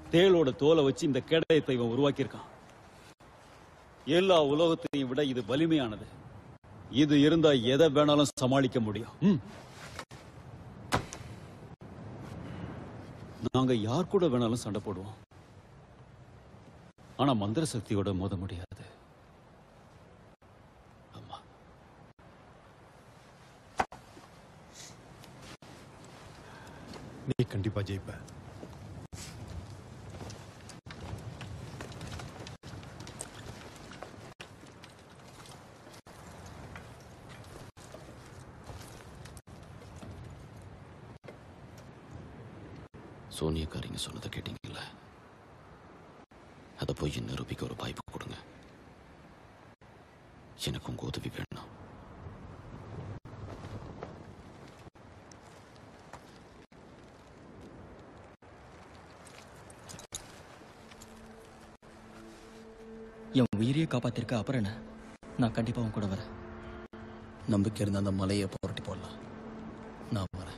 தேளோட தோலை வச்சு இந்த கேடயத்தை இவன் உருவாக்கியிருக்கான் எல்லா உலோகத்தையும் விட இது வலிமையானது இது இருந்தா எதை வேணாலும் சமாளிக்க முடியும் ம். நாங்க யார் கூட வேணாலும் சண்டை போடுவோம் ஆனா மந்திர சக்தியோட மோத முடியாது ஆமா நீ கண்டிப்பா ஜெயிப்ப சோனியக்காரிங்க சொன்னதை கேட்டீங்கல்ல அதை போய் நிரூபிக்க ஒரு வாய்ப்பு கொடுங்க எனக்கு உங்க உதவி வேணும் என் உயிரையே காப்பாத்திருக்க அப்புறம் என்ன நான் கண்டிப்பா உன் கூட வரேன் நம்பிக்கை இருந்த அந்த மலையை புரட்டி போடலாம் நான் வரேன்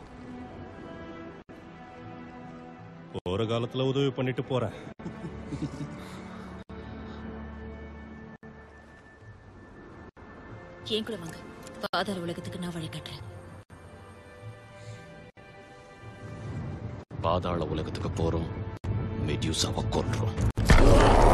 ஒரு காலத்துல உதவி பண்ணிட்டு போறேன் ஏன் கூட வாங்க பாதாள உலகத்துக்கு நான் வழி காட்டுறேன் பாதாள உலகத்துக்கு போறோம் மெடியூசாவை கொல்றோம்